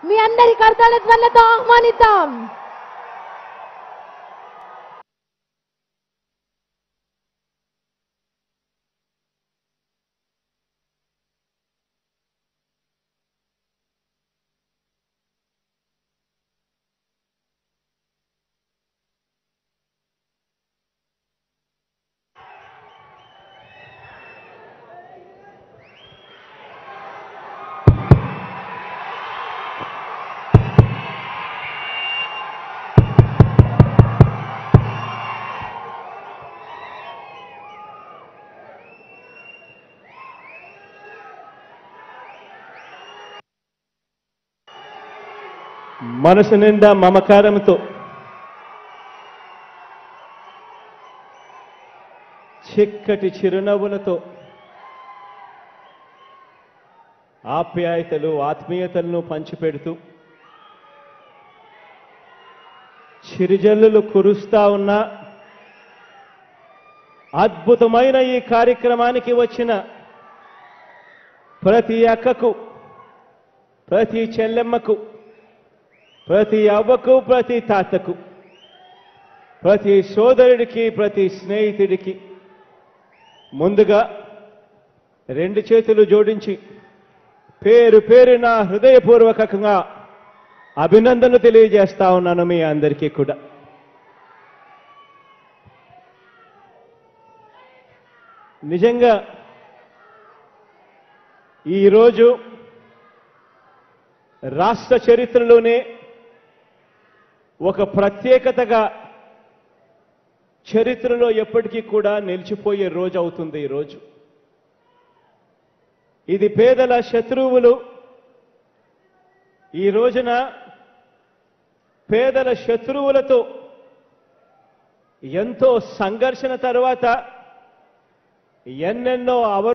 మీ అందరి కర్తల ధ్వనులతో ఆహ్వానిద్దాం మనసు నిండా మమకారంతో చిక్కటి చిరునవ్వులతో ఆప్యాయతలు ఆత్మీయతలను పంచిపెడుతూ చిరుజల్లులు కురుస్తా ఉన్న అద్భుతమైన ఈ కార్యక్రమానికి వచ్చిన ప్రతి అక్కకు ప్రతి చెల్లెమ్మకు ప్రతి అవ్వకు ప్రతి తాతకు ప్రతి సోదరుడికి ప్రతి స్నేహితుడికి ముందుగా రెండు చేతులు జోడించి పేరు పేరున హృదయపూర్వకంగా అభినందనలు తెలియజేస్తా ఉన్నాను మీ అందరికీ కూడా నిజంగా ఈరోజు రాష్ట్ర చరిత్రలోనే ఒక ప్రత్యేకతగా చరిత్రలో ఎప్పటికీ కూడా నిలిచిపోయే రోజు అవుతుంది ఈరోజు ఇది పేదల శత్రువులు ఈ రోజున పేదల శత్రువులతో ఎంతో సంఘర్షణ తర్వాత ఎన్నెన్నో అవ